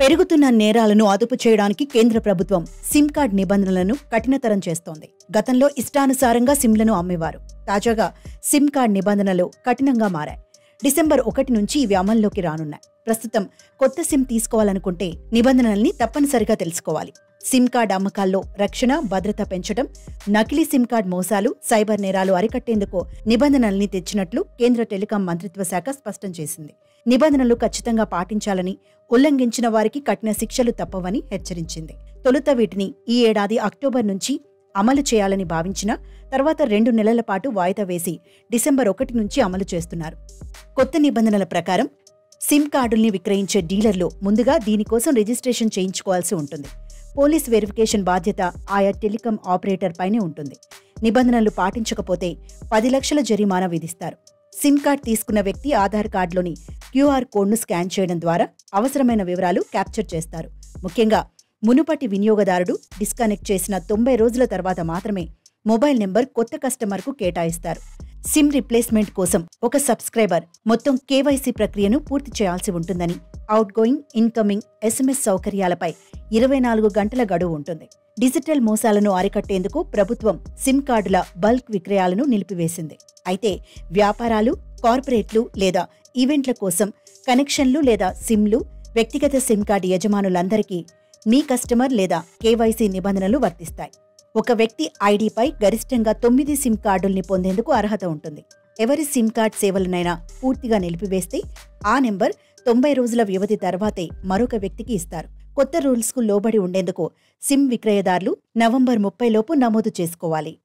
పెరుగుతున్న నేరాలను అదుపు చేయడానికి కేంద్ర ప్రభుత్వం సిమ్ కార్డ్ నిబంధనలను కఠినతరం చేస్తోంది గతంలో ఇష్టానుసారంగా సిమ్లను అమ్మేవారు తాజాగా సిమ్ కార్డ్ నిబంధనలు కఠినంగా మారాయి డిసెంబర్ ఒకటి నుంచి ఇవి అమల్లోకి రానున్నాయి ప్రస్తుతం కొత్త సిమ్ తీసుకోవాలనుకుంటే నిబంధనల్ని తప్పనిసరిగా తెలుసుకోవాలి సిమ్ కార్డ్ అమ్మకాల్లో రక్షణ భద్రత పెంచడం నకిలీ సిమ్ కార్డ్ మోసాలు సైబర్ నేరాలు అరికట్టేందుకు నిబంధనల్ని తెచ్చినట్లు కేంద్ర టెలికాం మంత్రిత్వ శాఖ స్పష్టం చేసింది నిబంధనలు ఖచ్చితంగా పాటించాలని ఉల్లంఘించిన వారికి కఠిన శిక్షలు తప్పవని హెచ్చరించింది తొలుత వీటిని ఈ ఏడాది అక్టోబర్ నుంచి అమలు చేయాలని భావించిన తర్వాత రెండు నెలల పాటు వాయిదా వేసి డిసెంబర్ ఒకటి నుంచి అమలు చేస్తున్నారు కొత్త నిబంధనల ప్రకారం సిమ్ కార్డుల్ని విక్రయించే డీలర్లు ముందుగా దీనికోసం రిజిస్ట్రేషన్ చేయించుకోవాల్సి ఉంటుంది పోలీస్ వెరిఫికేషన్ బాధ్యత ఆయా టెలికాం ఆపరేటర్ పైనే ఉంటుంది నిబంధనలు పాటించకపోతే పది లక్షల జరిమానా విధిస్తారు సిమ్ కార్డ్ తీసుకున్న వ్యక్తి ఆధార్ కార్డులోని క్యూఆర్ కోడ్ను స్కాన్ చేయడం ద్వారా అవసరమైన వివరాలు క్యాప్చర్ చేస్తారు ముఖ్యంగా మునుపటి వినియోగదారుడు డిస్కనెక్ట్ చేసిన తొంభై రోజుల తర్వాత మాత్రమే మొబైల్ నెంబర్ కొత్త కస్టమర్కు కేటాయిస్తారు సిమ్ రిప్లేస్మెంట్ కోసం ఒక సబ్స్క్రైబర్ మొత్తం కేవైసీ ప్రక్రియను పూర్తి చేయాల్సి ఉంటుందని అవుట్ గోయింగ్ ఇన్కమింగ్ ఎస్ఎంఎస్ సౌకర్యాలపై ఇరవై నాలుగు గంటల గడువు ఉంటుంది డిజిటల్ మోసాలను అరికట్టేందుకు ప్రభుత్వం సిమ్ కార్డుల బల్క్ విక్రయాలను నిలిపివేసింది అయితే వ్యాపారాలు కార్పొరేట్లు లేదా ఈవెంట్ల కోసం కనెక్షన్లు లేదా సిమ్లు వ్యక్తిగత సిమ్ కార్డు యజమానులందరికీ మీ కస్టమర్ లేదా కేవైసీ నిబంధనలు వర్తిస్తాయి ఒక వ్యక్తి ఐడిపై గరిష్టంగా తొమ్మిది సిమ్ కార్డుల్ని పొందేందుకు అర్హత ఉంటుంది ఎవరి సిమ్ కార్డ్ సేవలనైనా పూర్తిగా నిలిపివేస్తే ఆ నెంబర్ తొంభై రోజుల వ్యవధి తర్వాతే మరొక వ్యక్తికి ఇస్తారు కొత్త రూల్స్కు లోబడి ఉండేందుకు సిమ్ విక్రయదారులు నవంబర్ ముప్పై లోపు నమోదు చేసుకోవాలి